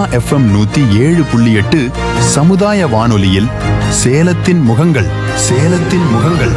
FM நூத்தி ஏழு புள்ளி எட்டு சமுதாய வானொலியில் சேலத்தின் முகங்கள் சேலத்தின் முகங்கள்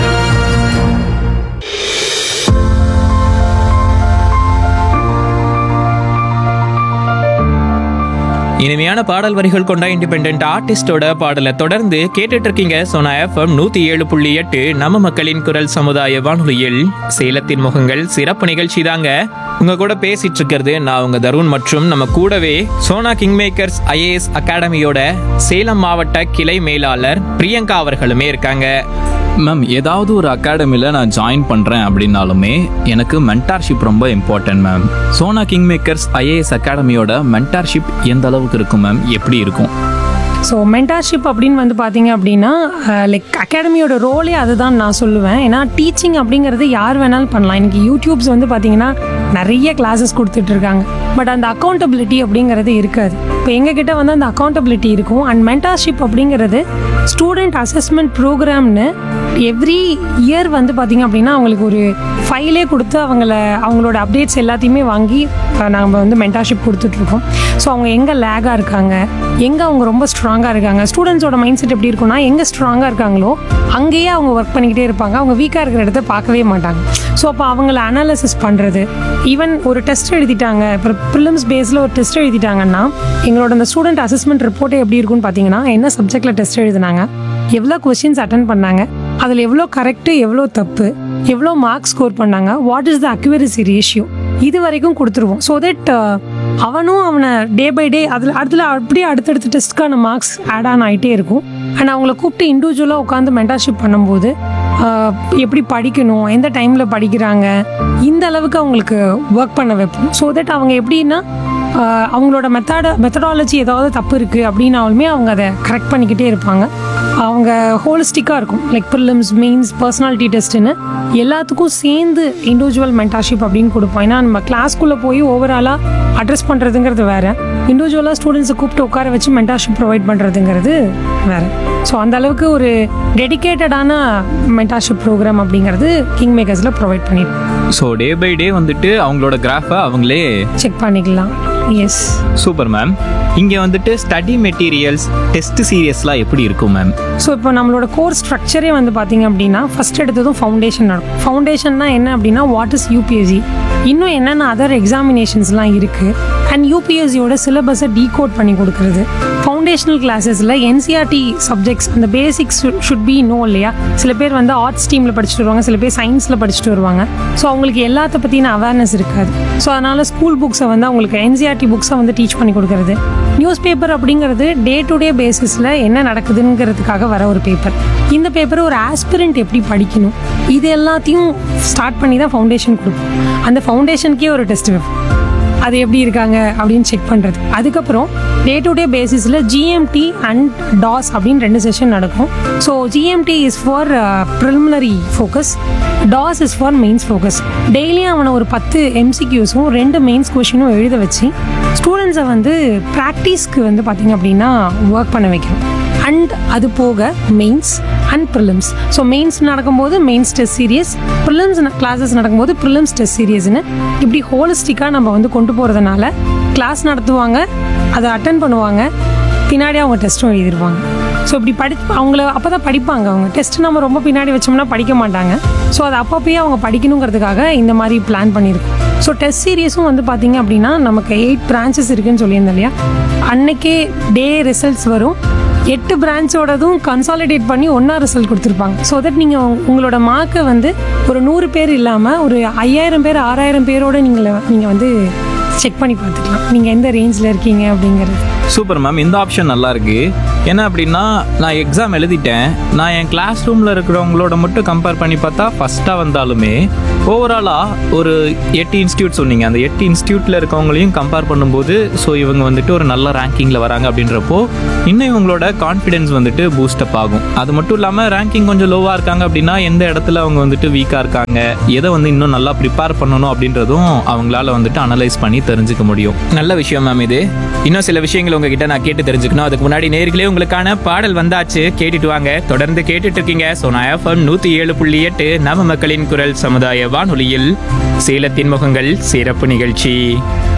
இனிமையான பாடல் வரிகள் கொண்ட இண்டிபெண்ட் ஆர்டிஸ்டோட பாடலை தொடர்ந்து கேட்டுட்டு இருக்கீங்க சோனா எஃப்எம் நூத்தி ஏழு புள்ளி எட்டு நம்ம மக்களின் குரல் சமுதாய வானொலியில் சேலத்தின் முகங்கள் சிறப்பு நிகழ்ச்சி தாங்க உங்க கூட பேசிட்டு இருக்கிறது நான் உங்க தருண் மற்றும் நம்ம கூடவே சோனா கிங் மேக்கர்ஸ் ஐஏஎஸ் அகாடமியோட சேலம் மாவட்ட கிளை மேலாளர் பிரியங்கா அவர்களுமே இருக்காங்க மேம் ஏதாவது ஒரு அகாடமியில் நான் ஜாயின் பண்ணுறேன் அப்படின்னாலுமே எனக்கு மென்டார்ஷிப் ரொம்ப important ma'am Sona king makers IAS அகாடமியோட மென்டார்ஷிப் எந்த அளவுக்கு இருக்கும் மேம் எப்படி இருக்கும் ஸோ மென்டார்ஷிப் அப்படின்னு வந்து பார்த்தீங்க அப்படின்னா லைக் அகாடமியோட ரோலே அதுதான் நான் சொல்லுவேன் ஏன்னா டீச்சிங் அப்படிங்கிறது யார் வேணாலும் பண்ணலாம் இன்னைக்கு யூடியூப்ஸ் வந்து பார்த்தீங்கன்னா நிறைய கிளாஸஸ் கொடுத்துட்டு இருக்காங்க பட் அந்த அக்கௌண்டபிலிட்டி அப்படிங்கிறது இருக்காது இப்போ எங்ககிட்ட வந்து அந்த அக்கௌண்டபிலிட்டி இருக்கும் அண்ட் மென்டார்ஷிப் அப்படிங்கிறது ஸ்டூடெண்ட் அசஸ்மெண்ட் ப்ரோக்ராம்னு எவ்ரி இயர் வந்து பார்த்தீங்க அப்படின்னா அவங்களுக்கு ஒரு ஃபைலே கொடுத்து அவங்கள அவங்களோட அப்டேட்ஸ் எல்லாத்தையுமே வாங்கி நம்ம வந்து மென்டார்ஷிப் கொடுத்துட்ருக்கோம் ஸோ அவங்க எங்கே லேகாக இருக்காங்க எங்கே அவங்க ரொம்ப ஸ்ட்ராங்காக இருக்காங்க ஸ்டூடெண்ட்ஸோட மைண்ட் செட் எப்படி இருக்கும்னா எங்கே ஸ்ட்ராங்காக இருக்காங்களோ அங்கேயே அவங்க ஒர்க் பண்ணிக்கிட்டே இருப்பாங்க அவங்க வீக்காக இருக்கிற இடத்த பார்க்கவே மாட்டாங்க ஸோ அப்போ அவங்கள அனாலிசிஸ் பண்ணுறது ஈவன் ஒரு டெஸ்ட் எழுதிட்டாங்க இப்போ ப்ரிலிம்ஸ் பேஸில் ஒரு டெஸ்ட் எழுதிட்டாங்கன்னா எங்களோட அந்த ஸ்டூடெண்ட் அசஸ்மெண்ட் ரிப்போர்ட்டே எப்படி இருக்கும்னு பார்த்தீங்கன்னா என்ன சப்ஜெக்டில் டெஸ்ட் எழுதினாங்க எவ்வளோ கொஸ்டின்ஸ் அட்டன் பண்ணாங்க அதில் எவ்வளோ கரெக்டு எவ்வளோ தப்பு எவ்வளோ மார்க்ஸ் ஸ்கோர் பண்ணாங்க what is the accuracy ratio இது வரைக்கும் கொடுத்துருவோம் ஸோ தட் அவனும் அவனை டே பை டே அதில் அதில் அப்படியே அடுத்தடுத்த டெஸ்ட்டுக்கான மார்க்ஸ் ஆட் ஆன் ஆகிட்டே இருக்கும் அண்ட் அவங்கள கூப்பிட்டு இண்டிவிஜுவலாக உட்காந்து மென்டர்ஷிப் பண்ணும்போது ஆஹ், எப்படி படிக்கணும் எந்த டைமில் படிக்கிறாங்க இந்த அளவுக்கு அவங்களுக்கு ஒர்க் பண்ண வைப்போம் ஸோ தட் அவங்க எப்படின்னா ஆஹ், அவங்களோட மெத்தட மெத்தடாலஜி ஏதாவது தப்பு இருக்குது அப்படின்னாலுமே அவங்க அதை கரெக்ட் பண்ணிக்கிட்டே இருப்பாங்க அவங்க ஹோலிஸ்டிக்காக இருக்கும் லைக் ப்ரிலிம்ஸ் மெயின்ஸ் பர்சனாலிட்டி டெஸ்ட்டுன்னு எல்லாத்துக்கும் சேர்ந்து இண்டிவிஜுவல் மென்டார்ஷிப் அப்படின்னு கொடுப்போம் ஏன்னா நம்ம கிளாஸ்க்குள்ளே போய் ஓவராலாக அட்ரஸ் பண்ணுறதுங்கிறது வேற இண்டிவிஜுவலாக ஸ்டூடெண்ட்ஸை கூப்பிட்டு உட்கார வச்சு மென்டார்ஷிப் ப்ரொவைட் பண்ணுறதுங்கிறது வேற ஸோ அந்த அளவுக்கு ஒரு டெடிகேட்டடான மென்டார்ஷிப் ப்ரோக்ராம் அப்படிங்கிறது கிங் மேக்கர்ஸில் ப்ரொவைட் பண்ணிருக்கோம் ஸோ டே பை டே வந்துட்டு அவங்களோட கிராஃபை அவங்களே செக் பண்ணிக்கலாம் எஸ் சூப்பர் மேம் இங்கே வந்துட்டு ஸ்டடி மெட்டீரியல்ஸ் டெஸ்ட் சீரியஸ்லாம் எப்படி இருக்கும் மேம் ஸோ இப்போ நம்மளோட கோர்ஸ் ஸ்ட்ரக்சரே வந்து பார்த்தீங்க அப்படின்னா ஃபர்ஸ்ட் எடுத்ததும் ஃபவுண்டேஷன் நடக்கும் ஃபவுண்டேஷன்னா என்ன அப்படின்னா வாட் இஸ் யூபிஎஸ்சி இன்னும் என்னென்ன அதர் எக்ஸாமினேஷன்ஸ்லாம் இருக்குது அண்ட் யூபிஎஸ்சியோட சிலபஸை டீகோட் பண்ணி கொடுக்குறது ஃபவுண்டேஷனல் கிளாஸஸில் என்சிஆர்டி சப்ஜெக்ட்ஸ் அந்த பேசிக்ஸ் ஷுட் பி நோ இல்லையா சில பேர் வந்து ஆர்ட்ஸ் டீமில் படிச்சுட்டு வருவாங்க சில பேர் சயின்ஸில் படிச்சுட்டு வருவாங்க ஸோ அவங்களுக்கு எல்லாத்த பற்றின அவேர்னஸ் இருக்காது ஸோ அதனால் ஸ்கூல் புக்ஸை வந்து அவங்களுக்கு என்சிஆர்டி புக்ஸை வந்து டீச் பண்ணி கொடுக்குறது நியூஸ் பேப்பர் அப்படிங்கிறது டே டு டே பேசிஸில் என்ன நடக்குதுங்கிறதுக்காக வர ஒரு பேப்பர் இந்த பேப்பரை ஒரு ஆஸ்பிரண்ட் எப்படி படிக்கணும் இது எல்லாத்தையும் ஸ்டார்ட் பண்ணி தான் ஃபவுண்டேஷன் கொடுப்போம் அந்த ஃபவுண்டேஷனுக்கே ஒரு டெஸ்ட் வைப்போம் அது எப்படி இருக்காங்க அப்படின்னு செக் பண்ணுறது அதுக்கப்புறம் டே டு டே பேசிஸில் ஜிஎம்டி அண்ட் டாஸ் அப்படின்னு ரெண்டு செஷன் நடக்கும் so GMT is for preliminary focus DAS is for mains focus டெய்லியும் அவனை ஒரு பத்து எம்சிக்யூஸும் ரெண்டு மெயின்ஸ் கொஷினும் எழுத வச்சு ஸ்டூடெண்ட்ஸை வந்து ப்ராக்டிஸ்க்கு வந்து பார்த்திங்க அப்படின்னா ஒர்க் பண்ண வைக்கணும் அண்ட் அது போக mains and prelims so mains நடக்கும்போது mains test series prelims classes நடக்கும்போது ப்ரிலிம்ஸ் டெஸ்ட் சீரியஸ்னு இப்படி ஹோலிஸ்டிக்காக நம்ம வந்து கொண்டு போகிறதுனால கிளாஸ் நடத்துவாங்க அதை அட்டன் பண்ணுவாங்க பின்னாடி அவங்க டெஸ்ட்டும் எழுதிருவாங்க ஸோ இப்படி படி அவங்கள அப்போ தான் படிப்பாங்க அவங்க டெஸ்ட் நம்ம ரொம்ப பின்னாடி வச்சோம்னா படிக்க மாட்டாங்க ஸோ அது அப்பப்பயே அவங்க படிக்கணுங்கிறதுக்காக இந்த மாதிரி பிளான் பண்ணியிருக்கோம் ஸோ டெஸ்ட் சீரியஸும் வந்து பார்த்தீங்க அப்படின்னா நமக்கு எயிட் பிரான்ச்சஸ் இருக்குன்னு சொல்லியிருந்தேன் இல்லையா அன்னைக்கே டே ரிசல்ட்ஸ் வரும் எட்டு பிரான்ச்சோடதும் கன்சாலிடேட் பண்ணி ஒன்றா ரிசல்ட் கொடுத்துருப்பாங்க ஸோ தட் நீங்கள் உங்களோட மார்க்கை வந்து ஒரு நூறு பேர் இல்லாமல் ஒரு ஐயாயிரம் பேர் ஆறாயிரம் பேரோட நீங்கள் நீங்கள் வந்து செக் பண்ணி பார்த்துக்கலாம் நீங்கள் எந்த ரேஞ்சில் இருக்கீங்க அப்படிங்கிறது சூப்பர் மேம் இந்த ஆப்ஷன் நல்லா இருக்கு என்ன அப்படின்னா நான் எக்ஸாம் எழுதிட்டேன் நான் என் கிளாஸ் ரூமில் இருக்கிறவங்களோட மட்டும் கம்பேர் பண்ணி பார்த்தா ஃபஸ்ட்டாக வந்தாலுமே ஓவராலாக ஒரு எட்டு இன்ஸ்டியூட் சொன்னீங்க அந்த எட்டு இன்ஸ்டியூட்டில் இருக்கவங்களையும் கம்பேர் பண்ணும்போது ஸோ இவங்க வந்துட்டு ஒரு நல்ல ரேங்கிங்கில் வராங்க அப்படின்றப்போ இன்னும் இவங்களோட கான்ஃபிடென்ஸ் வந்துட்டு பூஸ்டப் ஆகும் அது மட்டும் இல்லாமல் ரேங்கிங் கொஞ்சம் லோவாக இருக்காங்க அப்படின்னா எந்த இடத்துல அவங்க வந்துட்டு வீக்காக இருக்காங்க எதை வந்து இன்னும் நல்லா ப்ரிப்பேர் பண்ணணும் அப்படின்றதும் அவங்களால வந்துட்டு அனலைஸ் பண்ணி தெரிஞ்சுக்க முடியும் நல்ல விஷயம் மேம் இது இன்னும் சில விஷயங்கள் உங்ககிட்ட நான் கேட்டு தெரிஞ்சுக்கணும் அதுக்கு முன்னாடி நேர்களே உங்களுக்கான பாடல் வந்தாச்சு கேட்டுட்டு வாங்க தொடர்ந்து கேட்டுட்டு இருக்கீங்க சோனா எஃப்எம் நூத்தி ஏழு புள்ளி எட்டு நம்ம மக்களின் குரல் சமுதாய வானொலியில் சேலத்தின் முகங்கள் சிறப்பு நிகழ்ச்சி